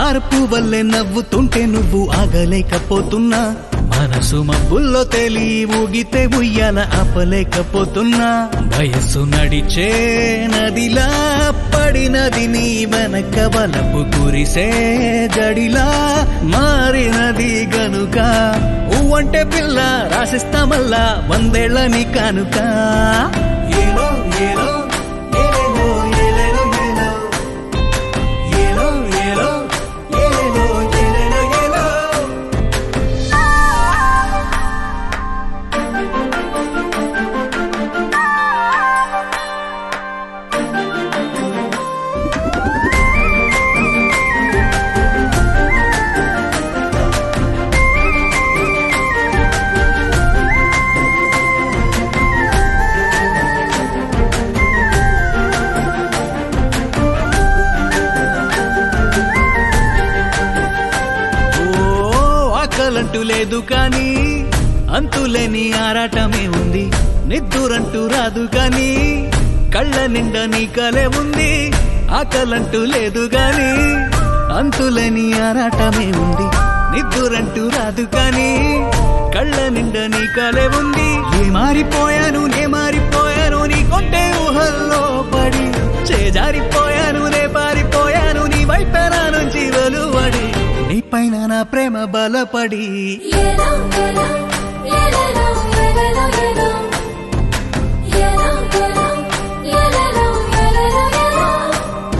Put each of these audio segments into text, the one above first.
మార్పు వల్లే నవ్వుతుంటే నువ్వు ఆగలేకపోతున్నా మనసు మబ్బుల్లో తేలి ఊగితే ఉయ్యాల ఆపలేకపోతున్నా వయస్సు నడిచే నదిలా పడినది నీ వెనక వలపు కురిసే జడిలా మారినది గనుక ఊవంటే పిల్ల రాసిస్తా మళ్ళా వందేళ్ళని కానుక ఏలో ఏలో ఏలేలో ఏలేలో ఏలో ఏలో ఏలో ఏలేలో ఏలేలో ఏలో ఓ ఆకలంటూ లేదు కానీ అంతులేని ఆరాటమే ఉంది నిద్దురంటూ రాదు కానీ కళ్ళ నిండా నీ కలే ఉంది ఆకలంటూ లేదు గాని అంతులేని ఆరాటమే ఉంది నిద్దురంటూ రాదు కానీ కళ్ళ నిండా నీ కలే ఉంది ఏ మారిపోయాను నే మారిపోయాను నీ కొంటే ఊహల్లో పడి చేజారిపోయాను నే పారిపోయాను నీ వైపెన నుంచి వెలువడి నీ పైన నా ప్రేమ బలపడి Yellow, yellow, yellow, yellow, yellow. Yellow, yellow, yellow, yellow, yellow.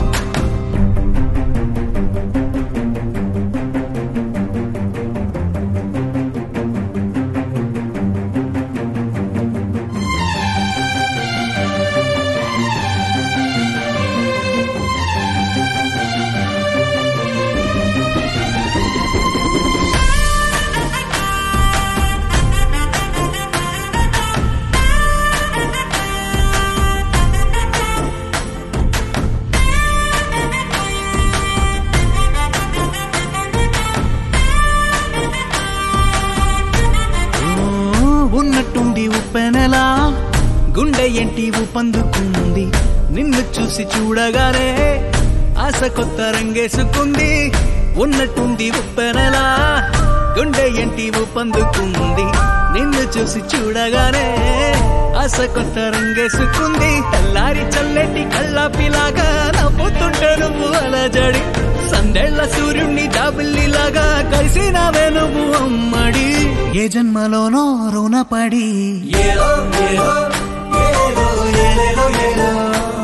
ఓ, ఉన్నట్టుండి ఉప్పెనలా గుండె ఎంటి ఊపందుకుంది నిన్ను చూసి చూడగానే ఆశ కొత్త రంగేసుకుంది ఉన్నట్టుండి ఉప్పెనలా గుండె ఎంటి ఊపందుకుంది నిన్ను చూసి చూడగానే ఆశ కొత్త రంగేసుకుంది తెల్లారి చల్లటి కళ్ళాపిలాగా నవ్వుతుంటే నువ్వు అలజడి సందేళ్ల సూర్యుణ్ణి జాబిల్లిలాగా కలిసినవే నువ్వు అమ్మడి ఏ జన్మలోనో రుణపడి ఏలో ఏలో ఏలో ఏలేలో ఏలో